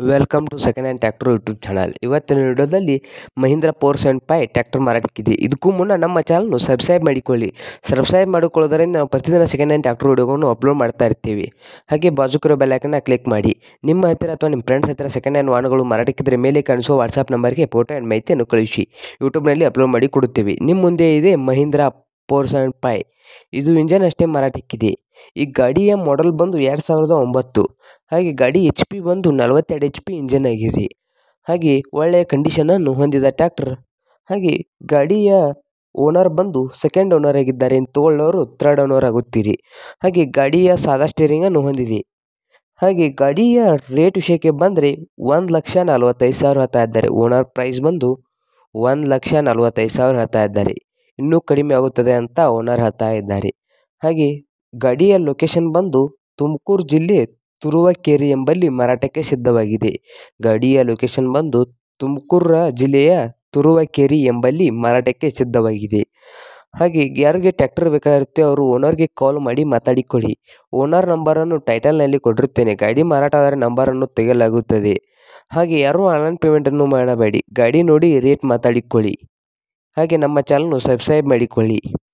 welcome to second hand tractor YouTube channel ಇವತ್ತಿನ ವಿಡಿಯೋದಲ್ಲಿ Mahindra four seven five tractor ಮಾರಾಟಕ್ಕಿದೆ ಇದಕ್ಕೂ ಮುನ್ನ ನಮ್ಮ ಚಾನಲ್ನು ಸಬ್ಸ್ಕ್ರೈಬ್ ಮಾಡಿಕೊಳ್ಳಿ ಸಬ್ಸ್ಕ್ರೈಬ್ ಮಾಡಿಕೊಳ್ಳೋದರಿಂದ ನಾವು ಪ್ರತಿದಿನ ಸೆಕೆಂಡ್ ಹ್ಯಾಂಡ್ ಟ್ಯಾಕ್ಟರ್ ವಿಡಿಯೋಗಳನ್ನು ಅಪ್ಲೋಡ್ ಮಾಡ್ತಾ ಇರ್ತೀವಿ ಹಾಗೆ ಬಾಜುಕಿರೋ ಬೆಲ್ಲೈಕನ್ನ ಕ್ಲಿಕ್ ಮಾಡಿ ನಿಮ್ಮ ಹತ್ತಿರ ಅಥವಾ ನಿಮ್ಮ ಫ್ರೆಂಡ್ಸ್ ಹತ್ತಿರ ಸೆಕೆಂಡ್ ಹ್ಯಾಂಡ್ ವಾಹನಗಳು ಮಾರಾಟಕ್ಕಿದ್ರೆ ಮೇಲೆ ಕಾಣಿಸುವ ವಾಟ್ಸಾಪ್ ನಂಬರ್ಗೆ ಫೋಟೋ ಆ್ಯಂಡ್ ಮಾಹಿತಿಯನ್ನು ಕಳಿಸಿ ಯೂಟ್ಯೂಬ್ನಲ್ಲಿ ಅಪ್ಲೋಡ್ ಮಾಡಿ ಕೊಡುತ್ತೇವೆ ನಿಮ್ಮ ಮುಂದೆ ಇದೆ ಮಹೀಂದ್ರ ಫೋರ್ ಸೆವೆನ್ ಫೈ ಇದು ಇಂಜನ್ ಅಷ್ಟೇ ಮಾರಾಟಕ್ಕಿದೆ ಈ ಗಾಡಿಯ ಮಾಡೆಲ್ ಬಂದು ಎರಡು ಸಾವಿರದ ಒಂಬತ್ತು ಹಾಗೆ ಗಾಡಿ ಎಚ್ ಪಿ ಬಂದು ನಲವತ್ತೆರಡು ಎಚ್ ಪಿ ಇಂಜನ್ ಆಗಿದೆ ಹಾಗೆ ಒಳ್ಳೆಯ ಕಂಡೀಷನನ್ನು ಹೊಂದಿದ ಟ್ಯಾಕ್ಟರ್ ಹಾಗೆ ಗಾಡಿಯ ಓನರ್ ಬಂದು ಸೆಕೆಂಡ್ ಓನರ್ ಆಗಿದ್ದಾರೆ ಇನ್ನು ತಗೊಳ್ಳೋರು ಥರ್ಡ್ ಓನರ್ ಆಗುತ್ತೀರಿ ಹಾಗೆ ಗಾಡಿಯ ಸಾದಾ ಸ್ಟೇರಿಂಗನ್ನು ಹೊಂದಿದೆ ಹಾಗೆ ಗಾಡಿಯ ರೇಟ್ ವಿಷಯಕ್ಕೆ ಬಂದರೆ ಒಂದು ಲಕ್ಷ ನಲವತ್ತೈದು ಸಾವಿರ ಹೇಳ್ತಾ ಇದ್ದಾರೆ ಓನರ್ ಪ್ರೈಸ್ ಬಂದು ಒಂದು ಲಕ್ಷ ನಲವತ್ತೈದು ಸಾವಿರ ಹೇಳ್ತಾ ಇದ್ದಾರೆ ಇನ್ನೂ ಕಡಿಮೆ ಆಗುತ್ತದೆ ಅಂತ ಓನರ್ ಹೇಳ್ತಾ ಇದ್ದಾರೆ ಹಾಗೆ ಗಾಡಿಯ ಲೊಕೇಶನ್ ಬಂದು ತುಮಕೂರು ಜಿಲ್ಲೆ ತುರುವೇಕೆರೆ ಎಂಬಲ್ಲಿ ಮಾರಾಟಕ್ಕೆ ಸಿದ್ಧವಾಗಿದೆ ಗಾಡಿಯ ಲೊಕೇಶನ್ ಬಂದು ತುಮಕೂರು ಜಿಲ್ಲೆಯ ತುರುವೇಕೆರೆ ಎಂಬಲ್ಲಿ ಮಾರಾಟಕ್ಕೆ ಸಿದ್ಧವಾಗಿದೆ ಹಾಗೆ ಯಾರಿಗೆ ಟ್ಯಾಕ್ಟರ್ ಬೇಕಾಗಿರುತ್ತೆ ಅವರು ಓನರ್ಗೆ ಕಾಲ್ ಮಾಡಿ ಮಾತಾಡಿಕೊಳ್ಳಿ ಓನರ್ ನಂಬರನ್ನು ಟೈಟಲ್ನಲ್ಲಿ ಕೊಟ್ಟಿರುತ್ತೇನೆ ಗಾಡಿ ಮಾರಾಟ ಆದರೆ ನಂಬರನ್ನು ತೆಗೆಯಲಾಗುತ್ತದೆ ಹಾಗೆ ಯಾರೂ ಆನ್ಲೈನ್ ಪೇಮೆಂಟನ್ನು ಮಾಡಬೇಡಿ ಗಾಡಿ ನೋಡಿ ರೇಟ್ ಮಾತಾಡಿಕೊಳ್ಳಿ ಹಾಗೆ ನಮ್ಮ ಚಾನಲ್ನು ಸಬ್ಸ್ಕ್ರೈಬ್ ಮಾಡಿಕೊಳ್ಳಿ